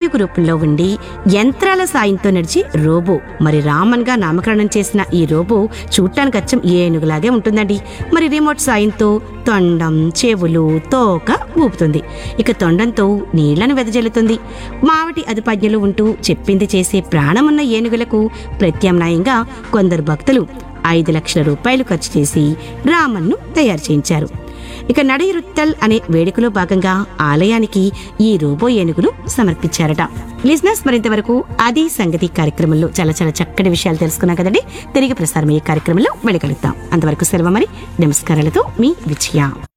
ఏనుగు రూపంలో ఉండి యంత్రాల సాయంతో నడిచి రోబో మరి రామన్ గా నామకరణం చేసిన ఈ రోబో చూడటానికి అచ్చం ఏనుగులాగే ఉంటుందండి మరి రిమోట్ సాయంతో తొండం చెవులు తోక ఊపుతుంది ఇక తొండంతో నీళ్లను వెదజల్లుతుంది మావటి అదుపాజ్ఞలు ఉంటూ చెప్పింది చేసే ప్రాణమున్న ఏనుగులకు ప్రత్యామ్నాయంగా కొందరు భక్తులు ఐదు లక్షల రూపాయలు ఖర్చు చేసి రామన్ను తయారు చేయించారు ఇక నడయిరుత్తల్ అనే వేడుకలో భాగంగా ఆలయానికి ఈ రోబో ఏనుగును సమర్పించారట లిజినెస్ మరింత వరకు అది సంగతి కార్యక్రమంలో చాలా చాలా చక్కటి విషయాలు తెలుసుకున్నాం కదండి తిరిగి ప్రసారమయ్యే కార్యక్రమంలో వెళ్ళగలుగుతాం అంతవరకు సెలవు మరి నమస్కారాలతో మీ విజయ